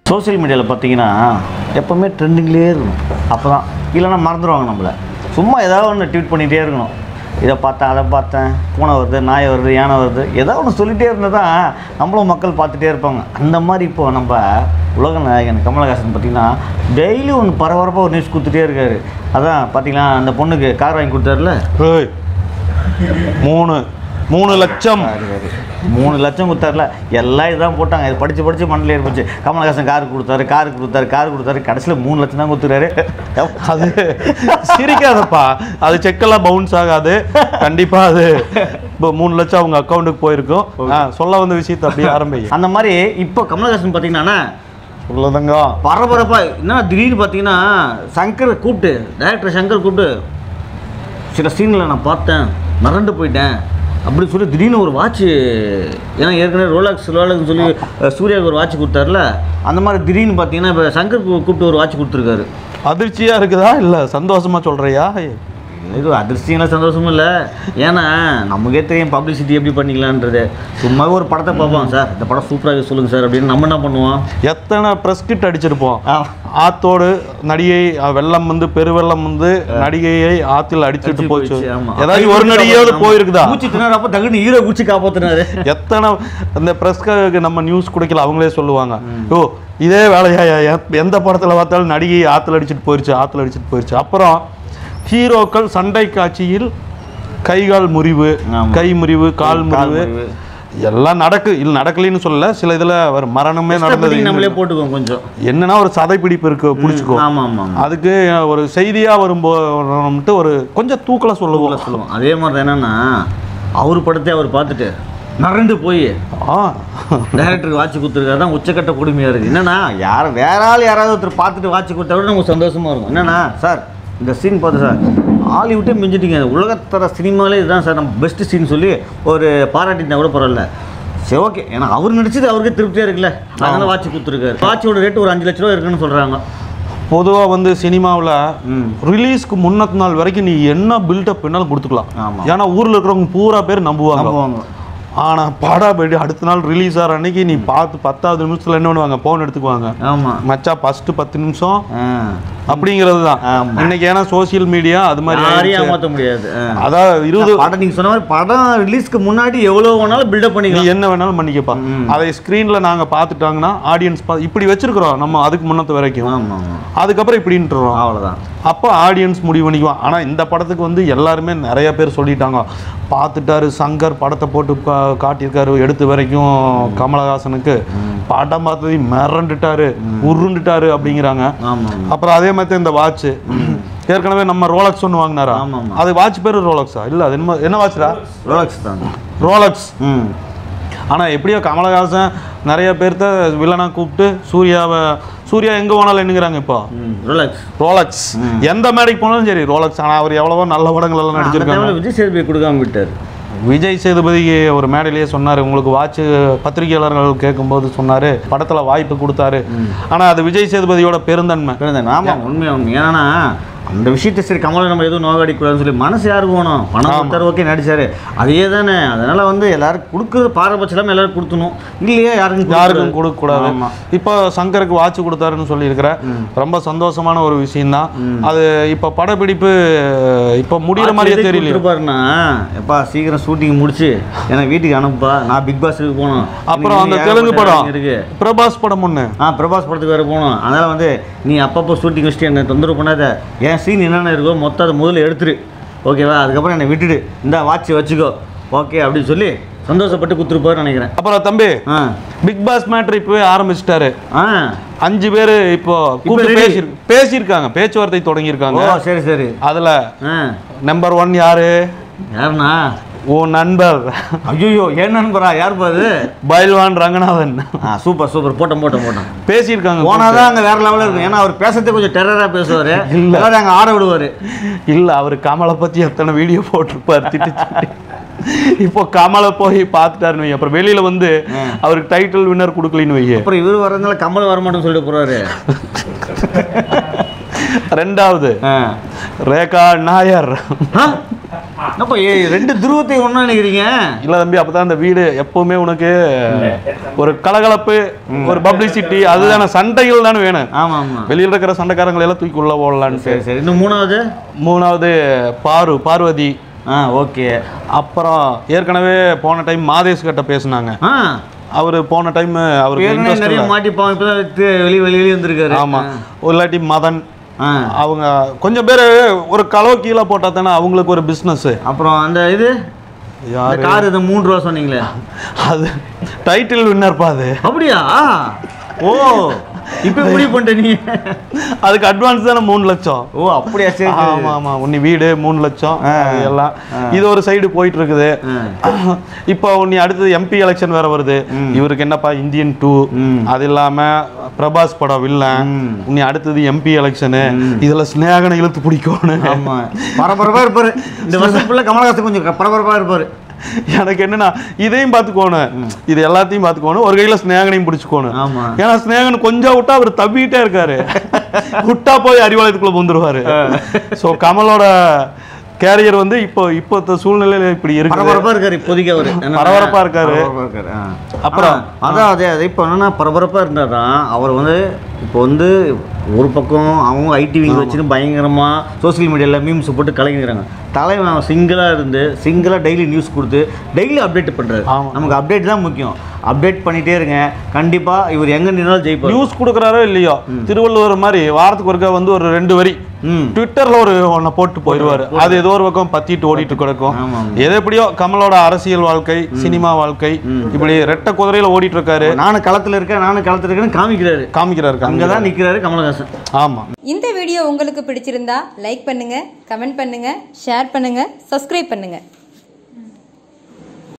Social மீடியாவில் பார்த்தீங்கன்னா எப்போவுமே ட்ரெண்டிங்லேயே இருக்கணும் அப்போ தான் இல்லைன்னா மறந்துடுவாங்க நம்மளை சும்மா ஏதாவது ஒன்று ட்வீட் பண்ணிகிட்டே இருக்கணும் இதை பார்த்தேன் அதை பார்த்தேன் பூனை வருது நாய் வருது யானை வருது ஏதோ ஒன்று சொல்லிகிட்டே இருந்தால் தான் நம்மளும் மக்கள் பார்த்துட்டே இருப்பாங்க அந்த மாதிரி இப்போ நம்ம உலக நாயகன் கமலஹாசன் பார்த்தீங்கன்னா டெய்லி ஒன்று பரபரப்பாக ஒரு நியூஸ் கொடுத்துட்டே இருக்காரு அதான் பார்த்தீங்களா அந்த பொண்ணுக்கு கார் வாங்கி கொடுத்தாருல ஏய், மூணு மூணு லட்சம் மூணு லட்சம் கொடுத்தாருல எல்லாம் இதான் போட்டாங்க இது படித்து படித்து மண்ணில் ஏற்பச்சு கமலஹாசன் கார் கொடுத்தாரு கார் கொடுத்தாரு கார் கொடுத்தாரு கடைசியில் மூணு லட்சம் தான் கொடுத்துறாரு அது சிரிக்காதப்பா அது செக்கெல்லாம் பவுன்ஸ் ஆகாது கண்டிப்பா அது இப்போ மூணு லட்சம் அவங்க அக்கௌண்ட்டுக்கு போயிருக்கும் ஆ, சொல்ல வந்த விஷயத்தை அப்படியே ஆரம்பிங்க அந்த மாதிரி இப்போ கமலஹாசன் பார்த்தீங்கன்னா உள்ளதங்க பரபரப்பா என்ன திடீர்னு பார்த்தீங்கன்னா சங்கர் கூப்பிட்டு டைரக்டர் சங்கர் கூப்பிட்டு சில சீனில் நான் பார்த்தேன் மறந்து போயிட்டேன் அப்படின்னு சொல்லி திடீர்னு ஒரு வாட்ச் ஏன்னா ஏற்கனவே ரோலாக்ஸ் ரோலாக்ஸ் சொல்லி அஹ், சூர்யாவுக்கு ஒரு வாட்ச் கொடுத்தாருல அந்த மாதிரி திடீர்னு பார்த்தீங்கன்னா இப்போ சங்கர் கூ- கூப்பிட்டு ஒரு வாட்ச் கொடுத்துருக்காரு அதிர்ச்சியா இருக்குதா இல்ல சந்தோஷமா சொல்றியா இது அதிர்ஷ்டம் சந்தோஷமும் இல்லை ஏன்னா நமக்கே தெரியும் பப்ளிசிட்டி எப்படி பண்ணிக்கலான்றது சும்மா ஒரு படத்தை பார்ப்போம் சார் இந்த படம் சூப்பராக சொல்லுங்கள் சார் அப்படின்னு நம்ம என்ன பண்ணுவோம் எத்தனை ப்ரெஸ் கிட் அடிச்சிருப்போம் ஆ, ஆத்தோடு நடிகை அஹ், வெள்ளம் வந்து பெருவெள்ளம் வந்து நடிகையை ஆத்தில் அடிச்சிட்டு போச்சு ஆமா. ஏதாச்சும் ஒரு நடிகையாவது ஆமா. போயிருக்குதா மூச்சு திணறப்ப தகுன்னு ஹீரோ குச்சி காப்பாத்துனாரு எத்தனை இந்த ப்ரெஸ்க்கு நம்ம நியூஸ் கொடுக்கல அவங்களே சொல்லுவாங்க ஓ இதே வேலையா எ- எந்த படத்தில் பார்த்தாலும் நடிகை ஆற்றுல அடிச்சிட்டு போயிருச்சு ஆற்றுல அடிச்சிட்டு போயிருச்சு அப்புறம் ஹீரோக்கள் சண்டை காட்சியில் கைகால் முறிவு ஆமா. கை முறிவு கால் கால் முறிவு முறிவு. எல்லாம் நடக்கு இல்லை நடக்கலைன்னு சொல்லல சில இதுல ஒரு மரணமே நடந்தது கஷ்டப்பட்டு நம்மளே போட்டுக்குவோம் கொஞ்சம் என்னன்னா ஒரு சதை பிடிப்பு இருக்கு பிடிச்சிக்கோ ஆமா ஆமா ஆமா அதுக்கு ஒரு செய்தியா வரும்போது ஒரு கொஞ்சம் தூக்கல சொல்லுவோம் சொல்லுவோம் அதே மாதிரி தான் என்னன்னா அவர் படத்தை அவர் பார்த்துட்டு மறந்து போய் ஆ டைரக்டருக்கு வாட்ச் கொடுத்துருக்காரு தான் உச்சக்கட்ட கொடுமையாக இருக்குது என்னன்னா யார் வேற ஆள் யாராவது ஒருத்தர் பார்த்துட்டு வாட்ச் கொடுத்தா கூட நமக்கு சந்தோஷமா இருக்கும் என்னன்னா சார் இந்த சீன் பார்த்து சார் ஹாலிவுட்டே மிஞ்சிட்டீங்க உலகத்தர சினிமாலே இதுதான் சார் நம்ம பெஸ்ட் சீன் சொல்லி ஒரு பாராட்டினா கூட பரவாயில்ல சரி ஓகே ஏன்னா அவர் நடிச்சது அவருக்கு திருப்தியாக இருக்குல்ல அதனால வாட்ச் கொடுத்துருக்காரு வாட்சோட ரேட் ஒரு அஞ்சு லட்ச ரூபா இருக்குன்னு சொல்கிறாங்க பொதுவா வந்து சினிமாவுல ம் ரிலீஸ்க்கு முன்னத்து நாள் வரைக்கும் நீ என்ன பில்டப் வேணாலும் கொடுத்துக்கலாம் ஆமா. ஏன்னா ஊர்ல இருக்கிறவங்க பூரா பேர் நம்புவாங்க நம்புவாங்க ஆனா படா போயிட்டு அடுத்த நாள் ரிலீஸ் ஆகிற அன்னைக்கு நீ பார்த்து பத்தாவது நிமிஷத்துல என்ன பண்ணுவாங்க போன் எடுத்துக்குவாங்க ஆமாம் மச்சா ஃபர்ஸ்ட் பத்து நிமிஷம் ஆ அப்படிங்கிறது தான் ஆமா. இன்னைக்கு ஏன்னா சோஷியல் மீடியா அது மாதிரி யாரையும் ஆயிடுச்சு. ஏமாற்ற முடியாது ஆ. அதான் இருபது படம் நீங்கள் சொன்ன மாதிரி படம் ரிலீஸ்க்கு முன்னாடி எவ்வளோ வேணாலும் பில்டப் நீ பண்ணிக்கலாம் என்ன வேணாலும் பண்ணிக்கப்பா ம். அதை ஸ்க்ரீன்ல நாங்க பார்த்துட்டாங்கன்னா ஆடியன்ஸ் பா இப்படி வச்சிருக்கிறோம் நம்ம அதுக்கு முன்னத்து வரைக்கும் ஆமாம் ஆமாம் அதுக்கப்புறம் இப்படின்றோம் அவ்வளோதான் அப்போ ஆடியன்ஸ் முடிவு பண்ணிக்குவான் ஆனால் இந்த படத்துக்கு வந்து எல்லாருமே நிறைய பேர் சொல்லிட்டாங்க பார்த்துட்டாரு சங்கர் படத்தை போட்டு கா- காட்டியிருக்காரு எடுத்து வரைக்கும் கமலஹாசனுக்கு படம் பார்த்தது மிரண்டுட்டாரு உருண்டுட்டாரு அப்படிங்கிறாங்க ஆமாம் அப்புறம் அதே மாதிரி இந்த வாட்ச் ஏற்கனவே நம்ம ரோலக்ஸ் ஒன்று வாங்கினாரா ஆமா, ஆமா. அது வாட்ச் பேர் ரோலக்ஸா இல்லை அது என்ன என்ன வாட்ச்டா ரோலக்ஸ் தான் ரோலக்ஸ் ம் ஆனால் எப்படியோ கமலஹாசன் நிறைய பேர்த்த வில்லனா கூப்பிட்டு சூர்யாவை சூர்யா எங்கே போனாலும் என்னங்கிறாங்க இப்போ ம் ரோலக்ஸ் ரோலக்ஸ் எந்த மேடைக்கு போனாலும் சரி ரோலக்ஸ் ஆனால் அவர் எவ்வளவோ நல்ல படங்கள் எல்லாம் அந்த நடிச்சிருக்காங்க டைமில் விஜய் சேதுபதி கொடுக்காம விட்டார் விஜய் சேதுபதி ஒரு மேடையிலேயே சொன்னார் உங்களுக்கு வாட்ச் பத்திரிகையாளர்கள் கேட்கும்போது சொன்னார் படத்தில் வாய்ப்பு கொடுத்தாரு ஆனால் அது விஜய் சேதுபதியோட பெருந்தன்மை பிறந்தேன் ஆமாம் உண்மையாக உண்மை ஏன்னா அந்த விஷயத்தை சரி கமலை நம்ம எதுவும் நோகடிக்கூடாதுன்னு சொல்லி மனசு யாருக்கு வேணும் பணம் கொடுத்தாரு ஓகே நடிச்சாரு அதே தானே அதனால வந்து எல்லாரும் கொடுக்குறது பாரபட்சம் இல்லாமல் எல்லாரும் கொடுத்தணும் இல்லையா யாருக்கும் யாருக்கும் கொடுக்கக்கூடாது ஆமா. இப்போ சங்கருக்கு வாட்ச் கொடுத்தாருன்னு சொல்லியிருக்கிற ரொம்ப சந்தோஷமான ஒரு விஷயம்தான் அது இப்போ படப்பிடிப்பு இப்போ முடிகிற மாதிரியே தெரியல இருப்பாருன்னா எப்பா சீக்கிரம் ஷூட்டிங் முடிச்சு எனக்கு வீட்டுக்கு அனுப்புப்பா நான் பிக் பாஸுக்கு போகணும் அப்புறம் அந்த இன்னைக்கு தெலுங்கு ஏகப்பட்ட படம் வேலைங்க இருக்கு பிரபாஸ் படம் ஒன்று ஆ பிரபாஸ் படத்துக்கு வேறு போகணும் அதனால் வந்து நீ அப்பப்போ ஷூட்டிங் வச்சுட்டு என்னை தொந்தரவு பண்ணாத என் சீன் என்னென்ன இருக்கோ மொத்தம் அதை முதல்ல எடுத்துரு ஓகேவா அதுக்கப்புறம் என்னை விட்டுடு இந்த வாட்ச் வச்சுக்கோ ஓகே அப்படின்னு சொல்லி சந்தோஷப்பட்டு கொடுத்துருப்பாருன்னு நினைக்கிறேன் அப்புறம் தம்பி ஆ பிக் பாஸ் மேட்ரு இப்போவே ஆரம்பிச்சிட்டாரு ஆ அஞ்சு பேர் இப்போ கூப்பிட்டு ready. பேசி பேசியிருக்காங்க பேச்சுவார்த்தை தொடங்கியிருக்காங்க ஓ சரி சரி அதில் ஆ நம்பர் ஒன் யாரு யாருண்ணா உன் நண்பர் ஐயோ ஏன் நண்பரா யார் பாது பைல்வான் ரங்கநாதன் ஆ சூப்பர் சூப்பர் போட்டோம் போட்டோம் போட்டோம் பேசியிருக்காங்க போனாதான் அங்கே வேற லெவலில் இருக்கும் ஏன்னா அவர் பேசுறதே கொஞ்சம் டெரராக பேசுவார் இல்ல. எல்லாரும் அங்கே ஆட விடுவார் இல்ல அவர் கமலை பத்தி எத்தனை வீடியோ போட்டிருப்பார் திட்டு திட்டு. இப்போ கமலை போய் பார்த்துட்டாருன்னு வை அப்புறம் வெளியில வந்து அவருக்கு டைட்டில் வின்னர் கொடுக்கலின்னு வை அப்புறம் இவர் வரதுனால கமல் வரமாட்டேன்னு சொல்லிட்டு போறாரு ரெண்டாவது ஆ ரேகா நாயர் ஆ? என்னப்பா ஏ ரெண்டு துருவத்தை ஒன்றா நினைக்கிறீங்க இல்ல தம்பி அப்பதான் அந்த வீடு எப்பவுமே உனக்கு ஒரு கலகலப்பு ஒரு பப்ளிசிட்டி அதுதானே சண்டைகள் தானே வேணும் ஆமாம் ஆமாம் வெளியில இருக்கிற சண்டைக்காரங்களை எல்லாம் தூக்கி உள்ள போடலான்ட்டு சரி சரி இன்னும் மூணாவது மூணாவது பாரு பார்வதி ஆ ஓகே அப்புறம் ஏற்கனவே போன டைம் மாதேஷ் கிட்ட பேசுனாங்க ஆ அவர் போன டைம் அவருக்கு ஏற்கனவே இன்ட்ரெஸ்ட் நிறைய மாட்டிப்பான் இப்போ தான் வெளியே வெளியே வந்திருக்காரு ஆமா ஒரு இல்லாட்டி மதன் ஆ அவங்க கொஞ்சம் பேர் ஒரு கலவை கீழே போட்டா தானே அவங்களுக்கு ஒரு பிஸ்னஸ் அப்புறம் அந்த இது இந்த கார் இது மூணு ரூபா சொன்னீங்களே அது டைட்டில் வின்னர் பாது அப்படியா ஓ இப்போ முடிவு பண்ணிட்ட நீ அதுக்கு அட்வான்ஸ் தானே மூணு லட்சம் ஓ அப்படியா சரி சரி. ஆமா ஆமா உன்னி வீடு மூணு லட்சம் ஆ. அது எல்லாம் இது ஒரு சைடு போயிட்டு இருக்குது இப்போ உன்னி அடுத்தது எம்பி எலெக்ஷன் வேற வருது இவருக்கு என்னப்பா இந்தியன் டூ ம். அது இல்லாம பிரபாஸ் படம் வில்லன் ம். உன்னி அடுத்தது எம்பி எலெக்ஷனு இதுல ஸ்னேகனை இழுத்து பிடிக்கணும் ஆமா பரபரப்பா இருப்பாரு இந்த வருஷம் ஃபுல்லா கமலஹாசன் கொஞ்சம் பரபரப்பா இருப்பாரு எனக்கு என்னன்னா இதையும் பார்த்துக்கோணும் இது எல்லாத்தையும் பார்த்துக்கோணும் ஒரு கையில ஸ்னேகனையும் பிடிச்சுக்கோணும் ஆமா ஏன்னா ஸ்னேகன் கொஞ்சம் விட்டா அவர் தப்பிக்கிட்டே இருக்காரு விட்டா போய் அறிவாலயத்துக்குள்ள வந்துருவாரு சோ கமலோட கேரியர் வந்து இப்போ இப்போ சூழ்நிலையில இப்படி இருக்கு பரபரப்பா இருக்காரு இப்போதைக்கு அவரு என்னன்னா, பரபரப்பா இருக்காரு. பரபரப்பா இருக்காரு ஆ. அப்புறம்? ஆ, அதான் அதே அதே இப்போ என்னன்னா பரபரப்பா இருந்தா தான் அவர் வந்து இப்போ வந்து ஒரு பக்கம் அவங்க ஐடி விங் வச்சுன்னு பயங்கரமா சோஷியல் மீடியாவில் மீம்ஸ் போட்டு கலங்கிக்கிறாங்க தலைவன் சிங்கிளா இருந்து சிங்கிளா டெய்லி நியூஸ் கொடுத்து டெய்லி அப்டேட் பண்றாரு ஆமா. நமக்கு அப்டேட் தான் முக்கியம் அப்டேட் பண்ணிட்டே இருங்க கண்டிப்பா இவர் எங்க நின்னாலும் ஜெயிப்பார் நியூஸ் கொடுக்குறாரோ இல்லையோ திருவள்ளுவர் மாதிரி வாரத்துக்கு ஒருக்கா வந்து ஒரு ரெண்டு வரி ம் ட்விட்டர்ல ஒரு ஒன்றை போட்டு போயிடுவாரு அது ஏதோ ஒரு பக்கம் பத்திட்டு ஓடிட்டு கிடக்கும் ஆமா, ஆமா. எது எப்படியோ கமலோட அரசியல் வாழ்க்கை சினிமா வாழ்க்கை இப்படி ரெட்டை குதிரையில ஓடிட்டு இருக்காரு நானும் களத்துல இருக்கேன் நானும் களத்துல இருக்கேன்னு காமிக்கிறாரு காமிக்கிறாரு அங்கே தான் நிற்கிறாரு கமலஹாசன் ஆமா இந்த வீடியோ உங்களுக்கு பிடிச்சிருந்தா லைக் பண்ணுங்க கமெண்ட் பண்ணுங்க ஷேர் பண்ணுங்க சப்ஸ்கிரைப் பண்ணுங்க